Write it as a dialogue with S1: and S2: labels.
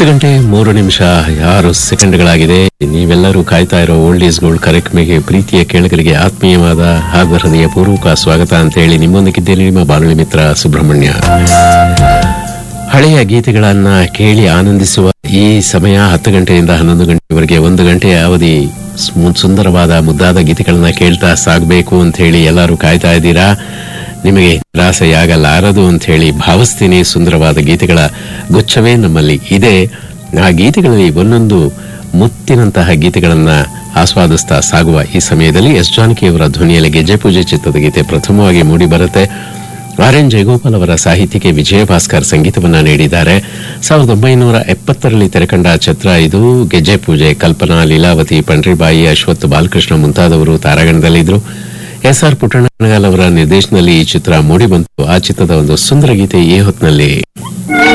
S1: ಹತ್ತು ಗಂಟೆ ಮೂರು ನಿಮಿಷ ಆರು ಸೆಕೆಂಡ್ಗಳಾಗಿದೆ ನೀವೆಲ್ಲರೂ ಕಾಯ್ತಾ ಇರೋ ಓಲ್ಡ್ ಈಸ್ ಗೋಲ್ಡ್ ಕಾರ್ಯಕ್ರಮಕ್ಕೆ ಪ್ರೀತಿಯ ಕೇಳುಗರಿಗೆ ಆತ್ಮೀಯವಾದ ಹಾಗೂ ಹೃದಯ ಪೂರ್ವಕ ಸ್ವಾಗತ ಅಂತ ಹೇಳಿ ನಿಮ್ಮೊಂದಿಗಿದ್ದೇನೆ ನಿಮ್ಮ ಬಾನುಲಿ ಮಿತ್ರ ಸುಬ್ರಹ್ಮಣ್ಯ ಹಳೆಯ ಗೀತೆಗಳನ್ನ ಕೇಳಿ ಆನಂದಿಸುವ ಈ ಸಮಯ ಹತ್ತು ಗಂಟೆಯಿಂದ ಹನ್ನೊಂದು ಗಂಟೆವರೆಗೆ ಒಂದು ಗಂಟೆಯ ಅವಧಿ ಸು- ಸುಂದರವಾದ ಮುದ್ದಾದ ಗೀತೆಗಳನ್ನ ಕೇಳ್ತಾ ಸಾಗಬೇಕು ಅಂತ ಹೇಳಿ ಎಲ್ಲರೂ ಕಾಯ್ತಾ ಇದ್ದೀರಾ ನಿಮಗೆ ನಿರಾಸೆಯಾಗಲಾರದು ಅಂತ ಹೇಳಿ ಭಾವಿಸ್ತೀನಿ ಸುಂದರವಾದ ಗೀತೆಗಳ ಗುಚ್ಛವೇ ನಮ್ಮಲ್ಲಿ ಇದೆ ಆ ಗೀತೆಗಳಲ್ಲಿ ಒಂದೊಂದು ಮುತ್ತಿನಂತಹ ಗೀತೆಗಳನ್ನ ಆಸ್ವಾದಿಸ್ತಾ ಸಾಗುವ ಈ ಸಮಯದಲ್ಲಿ ಎಸ್ ಜಾನಕಿಯವರ ಧ್ವನಿಯಲ್ಲಿ ಗೆಜ್ಜೆ ಪೂಜೆ ಚಿತ್ರದ ಗೀತೆ ಪ್ರಥಮವಾಗಿ ಮೂಡಿ ಬರುತ್ತೆ ಆರ್ ಎನ್ ಜಯಗೋಪಾಲ್ ಅವರ ಸಾಹಿತ್ಯಕ್ಕೆ ವಿಜಯ ಭಾಸ್ಕರ್ ಸಂಗೀತವನ್ನ ನೀಡಿದ್ದಾರೆ ಸಾವಿರದ ಒಂಬೈನೂರ ಎಪ್ಪತ್ತರಲ್ಲಿ ತೆರೆಕಂಡ ಚಿತ್ರ ಇದು ಗೆಜ್ಜೆ ಪೂಜೆ ಕಲ್ಪನಾ ಲೀಲಾವತಿ ಪಂಡ್ರಿಬಾಯಿ ಅಶ್ವಥ್ ಬಾಲಕೃಷ್ಣ ಮುಂತಾದವರು ತಾರಾಗಣದಲ್ಲಿದ್ರು ಎಸ್ ಆರ್ ಪುಟ್ಟಣ್ಣಗಾಲ್ ಅವರ ನಿರ್ದೇಶನದಲ್ಲಿ ಈ ಚಿತ್ರ ಮೂಡಿಬಂತು ಆ ಚಿತ್ರದ ಒಂದು ಸುಂದರ ಗೀತೆ ಈ ಹೊತ್ತಿನಲ್ಲಿ